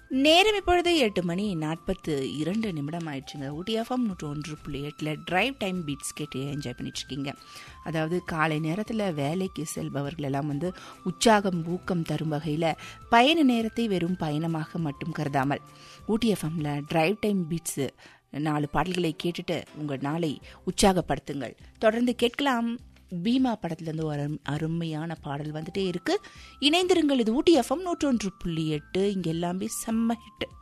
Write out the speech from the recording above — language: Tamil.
நேரம் இப்பொழுது எட்டு மணி நாற்பத்து இரண்டு நிமிடம் ஆயிடுச்சுங்க ஊட்டி எஃப்எம் நூற்று ஒன்று புள்ளி எட்டில் டிரைவ் டைம் பீட்ஸ் கேட்டு என்ஜாய் பண்ணிட்டு இருக்கீங்க அதாவது காலை நேரத்தில் வேலைக்கு செல்பவர்கள் எல்லாம் வந்து உற்சாகம் ஊக்கம் தரும் வகையில் பயண நேரத்தை வெறும் பயணமாக மட்டும் கருதாமல் ஊட்டி எஃப்எம்ல டிரைவ் டைம் பீட்ஸு நாலு பாடல்களை கேட்டுட்டு உங்கள் நாளை உற்சாகப்படுத்துங்கள் தொடர்ந்து கேட்கலாம் பீமா படத்துலேருந்து ஒரு அரும்- அருமையான பாடல் வந்துட்டே இருக்கு இணைந்திருங்கள் இது ஊட்டி எஃப்எம் நூற்றொன்று புள்ளி எட்டு இங்கே எல்லாமே செம்ம ஹிட்